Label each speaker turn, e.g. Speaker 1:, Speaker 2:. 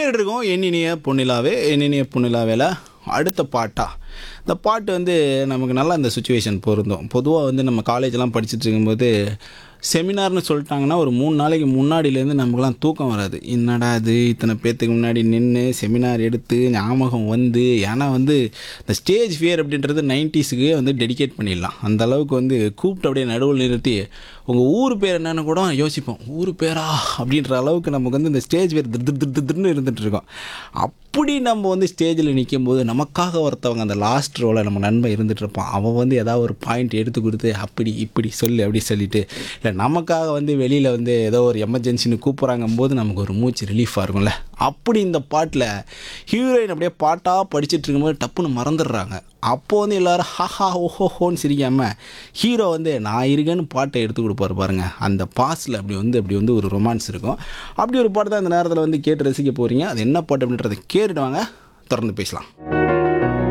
Speaker 1: கேட்டுட்டு இருக்கோம் எண்ணினிய பொன்னிலாவே எண்ணினிய பொன்னிலாவேல அடுத்த பாட்டா இந்த பாட்டு வந்து நமக்கு நல்லா இந்த சுச்சுவேஷன் பொருந்தும் பொதுவாக வந்து நம்ம காலேஜ்லாம் படிச்சுட்டு இருக்கும்போது செமினார்னு சொல்லிட்டாங்கன்னா ஒரு மூணு நாளைக்கு முன்னாடியிலேருந்து நமக்குலாம் தூக்கம் வராது என்னடா இது இத்தனை பேர்த்துக்கு முன்னாடி நின்று செமினார் எடுத்து ஞாபகம் வந்து ஏன்னா வந்து இந்த ஸ்டேஜ் ஃபியர் அப்படின்றது நைன்டிஸுக்கு வந்து டெடிகேட் பண்ணிடலாம் அந்த அளவுக்கு வந்து கூப்பிட்டு அப்படியே நடுவில் நிறுத்தி உங்கள் ஊர் பேர் என்னன்னு கூட யோசிப்போம் ஊர் பேரா அப்படின்ற அளவுக்கு நமக்கு வந்து இந்த ஸ்டேஜ் பேர் திரு திரு திரு திருன்னு இருந்துட்டு இருக்கோம் அப்படி நம்ம வந்து ஸ்டேஜில் நிற்கும் போது நமக்காக ஒருத்தவங்க அந்த லாஸ்ட் ரோவில் நம்ம நண்பன் இருந்துட்டு இருப்பான் அவன் வந்து ஏதாவது ஒரு பாயிண்ட் எடுத்து கொடுத்து அப்படி இப்படி சொல்லு அப்படி சொல்லிட்டு இல்லை நமக்காக வந்து வெளியில் வந்து ஏதோ ஒரு எமர்ஜென்சின்னு கூப்பிட்றாங்கும் போது நமக்கு ஒரு மூச்சு ரிலீஃபாக இருக்கும்ல அப்படி இந்த பாட்டில் ஹீரோயின் அப்படியே பாட்டாக படிச்சுட்டு இருக்கும்போது டப்புன்னு மறந்துடுறாங்க அப்போது வந்து எல்லாரும் ஹஹா ஓஹோஹோன்னு சிரிக்காமல் ஹீரோ வந்து நான் இருக்கேன்னு பாட்டை எடுத்து கொடுப்பாரு பாருங்க அந்த பாஸில் அப்படி வந்து அப்படி வந்து ஒரு ரொமான்ஸ் இருக்கும் அப்படி ஒரு பாட்டு தான் இந்த நேரத்தில் வந்து கேட்டு ரசிக்க போகிறீங்க அது என்ன பாட்டு அப்படின்றத கேட்டுட்டு வாங்க தொடர்ந்து பேசலாம்